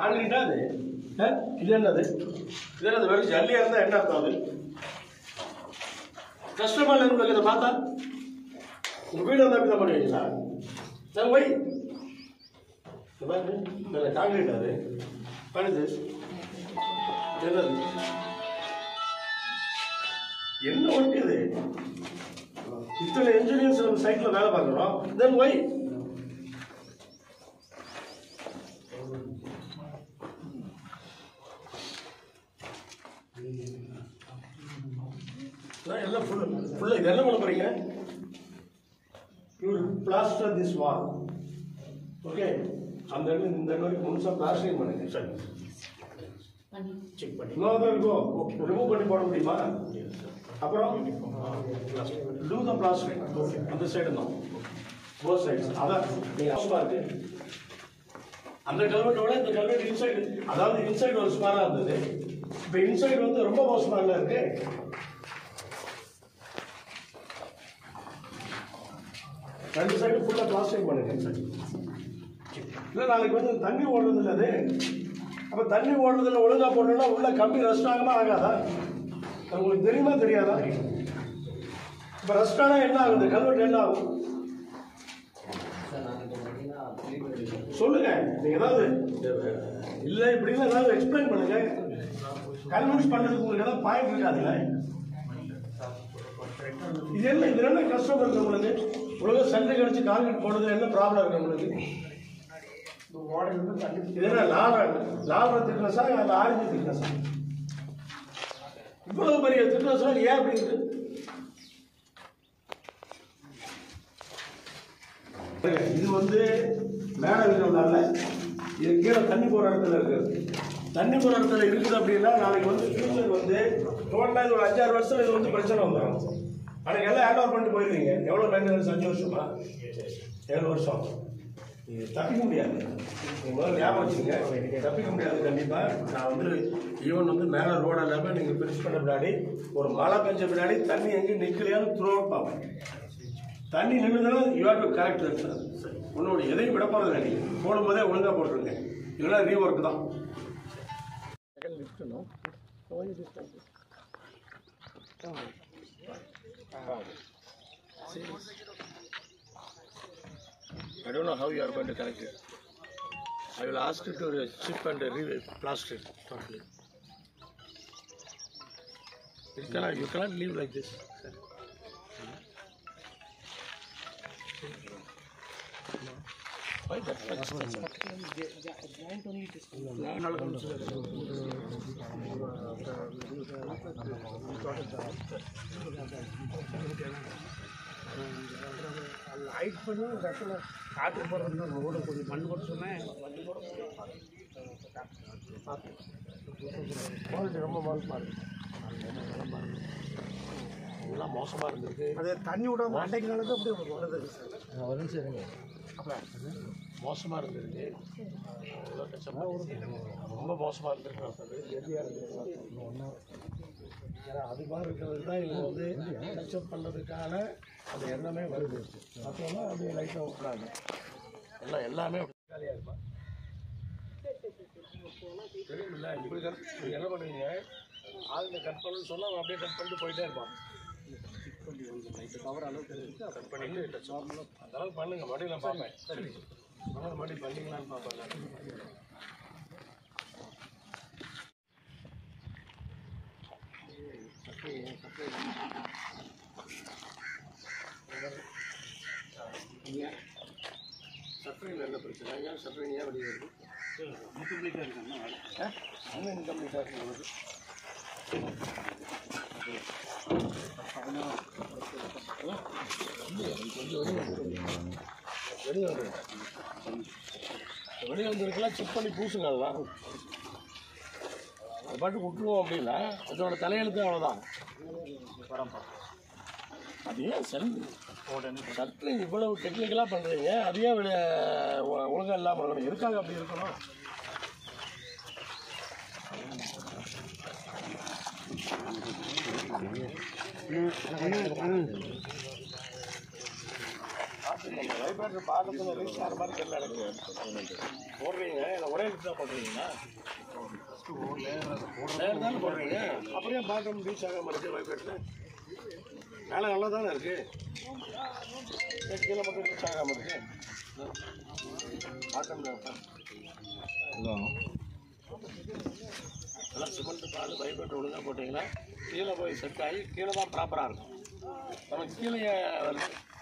காங்கிரீட்டா அது ஆ? இது என்னது இது என்னது வெறும் ஜல்லியாக இருந்தால் என்ன அர்த்தம் அது கஷ்டமா இல்லை உங்களுக்கு இதை பார்த்தா உங்கள் வீடு வந்து அப்படி தான் பண்ணுவீங்களா நான் போய் இந்த பாருங்க இந்த காங்கிரீட் அது பண்ணுது என்னது என்ன ஒர்க் இது இத்தனை இன்ஜினியர்ஸ் நம்ம சைட்டில் வேலை பார்க்குறோம் தென் ஒய் நான் எல்லாம் ஃபுல்லு ஃபுல்லாக இது என்ன பண்ண போறீங்க you plaster this wall okay அந்த இடம் இந்த இடம் வரைக்கும் முழுசாக பிளாஸ்டரிங் பண்ணுங்க சரி செக் பண்ணி இன்னொரு இருக்கும் ரிமூவ் பண்ணி போட முடியுமா அப்புறம் டூ த பிளாஸ்டரிங் அந்த சைடு தான் போத் சைட்ஸ் அதான் நீங்கள் அவசரமாக இருக்கு அந்த கல்வெட்டோட இந்த கல்வெட்டு இன்சைடு அதாவது இன்சைடு ஒரு சுமாராக இருந்தது இப்போ இன்சைடு வந்து ரொம்ப மோசமாக இல்லை இருக்கு ரெண்டு சைடு ஃபுல்லாக பிளாஸ்டிக் பண்ணுங்க இல்லை நாளைக்கு வந்து தண்ணி ஓடுறது இல்லை அது அப்போ தண்ணி ஓடுறதுல ஒழுங்கா போட்டோம்னா உள்ள கம்பி ரஸ்ட் ஆகுமா ஆகாதா அது உங்களுக்கு தெரியுமா தெரியாதா இப்போ ரஸ்ட் ஆனால் என்ன ஆகுது கல்வெட்டு என்ன ஆகும் சொல்லுங்க நீங்க ஏதாவது இல்லை இப்படின்னு ஏதாவது எக்ஸ்பிளைன் பண்ணுங்க கன்வின்ஸ் பண்ணுறதுக்கு உங்களுக்கு ஏதாவது பாயிண்ட் இருக்காதுல்ல இது என்ன இது என்ன கஷ்டம் இருக்கு உங்களுக்கு உலக சண்டை கழிச்சு காங்கிரீட் போடுறது என்ன ப்ராப்ளம் இருக்கு உங்களுக்கு இது என்ன லாப லாப திக்னஸா இல்லை ஆரஞ்சு திக்னஸா இவ்வளவு பெரிய திக்னஸ் ஏன் அப்படி இருக்கு இது வந்து மேலே இருக்கிறதால இது கீழே தண்ணி போகிற இடத்துல இருக்குது தண்ணி போகிற இடத்துல இருக்குது அப்படின்னா நாளைக்கு வந்து ஃபியூச்சர் வந்து டோட்டலாக இது ஒரு அஞ்சாறு வருஷம் இது வந்து பிரச்சனை வந்துடும் ஆனால் எல்லாம் ஹேண்ட் ஓவர் பண்ணிட்டு போயிருவீங்க எவ்வளோ மெயின்டெனன்ஸ் அஞ்சு வருஷமா ஏழு வருஷம் இது தப்பிக்க முடியாது நீங்கள் முதல்ல ஞாபகம் வச்சுங்க தப்பிக்க முடியாது கண்டிப்பாக நான் வந்து ஈவன் வந்து மேலே ரோடு எல்லாமே நீங்கள் பிரிச்சு பண்ண பின்னாடி ஒரு மழை பெஞ்ச பின்னாடி தண்ணி எங்கேயும் நிற்கலையான்னு த்ரோ பார்ப்பேன் தண்ணி நின்றுதானே you have to correct sir உன்னோட எதையும் விட போகிறது இல்லை நீங்கள் போடும்போதே ஒழுங்காக போட்டுருங்க இல்லைன்னா ரீ ஒர்க் தான் I don't know how you are going to connect it. I will ask you to chip and re plaster it totally. You cannot, you cannot leave like this. sir. Why that much? Light பண்ணி இந்த இடத்துல காற்று போடுறது road கொஞ்சம் மண் போட்டு சொன்னேன் வண்டி போட குவாலிட்டி ரொம்ப மோசமாக இருக்கு எல்லாம் மோசமாக இருந்திருக்கு அது தண்ணி விட மாட்டேங்கிறனால தான் அப்படி வருது சார் மோசமாக இருந்திருக்கு எவ்வளோ கஷ்டமா ரொம்ப மோசமாக இருந்திருக்கு ஹெவியாக இருந்திருக்கு ஏன்னா அது மாதிரி இருக்கிறது தான் இவங்க வந்து டச்சப் பண்ணுறதுக்கான அந்த எண்ணமே வருது மற்றவங்க அப்படியே லைட்டாக விட்டுறாங்க எல்லாம் எல்லாமே அப்படி காலியாக இருப்பான் தெரியுமில்ல இப்படி கட் நீங்கள் என்ன பண்ணுவீங்க ஆளுங்க கட் பண்ணணும்னு சொன்னால் அவன் அப்படியே கட் பண்ணிட்டு போயிட்டே இருப்பான் கவர் அளவுக்கு கட் பண்ணிட்டு அந்த அளவுக்கு பண்ணுங்க மறுபடியும் நான் பார்ப்பேன் சரி ஆனால் மறுபடியும் பண்ணீங்களான்னு பார்ப்பேன் நான். சர்ஃபைனில் என்ன பிரச்சனை ஏன் சர்ஃபைன் ஏன் வெளியே வருது இன்கம்ப்ளீட்டாக இருக்காங்க ஆ? அங்கே இன்கம்ப்ளீட்டாக வருது வெளியே வந்து வெளியே வந்திருக்கலாம் செக் பண்ணி பூசுங்க அதெல்லாம் அது பாட்டுக்கு விட்டுருவோம் அப்படின்னா அதோட தலையெழுத்து அவ்வளோதான் அது ஏன் செல் சட்டம் இவ்வளவு டெக்னிக்கலாக பண்ணுறீங்க அது ஏன் வெளியே ஒழுங்காக இல்லாமல் இருக்கணும் எதுக்காக அப்படி இருக்கணும் பார்த்துங்க, இந்த wiper வைப்ரேட்டர் பாட்டத்தில் ரீச் ஆகிற மாதிரி தெரியல எனக்கு போடுறீங்க இல்லை ஒரே லிஃப்ட் தான் போடுறீங்களா லேயர் தானே போடுறீங்க அப்படியே பாட்டம் ரீச் ஆகாம இருக்கு வைப்ரேட்டர் மேலே நல்லா தானே இருக்கு ஏன் கீழே மட்டும் ரீச் ஆகாம இருக்கு பாட்டம் எல்லாம் சிமெண்ட் பால் வைப்ரேட்டர் ஒழுங்காக போட்டிங்கன்னா கீழே போய் செட் ஆகி கீழே தான் ப்ராப்பராக இருக்கும் நமக்கு கீழே வருது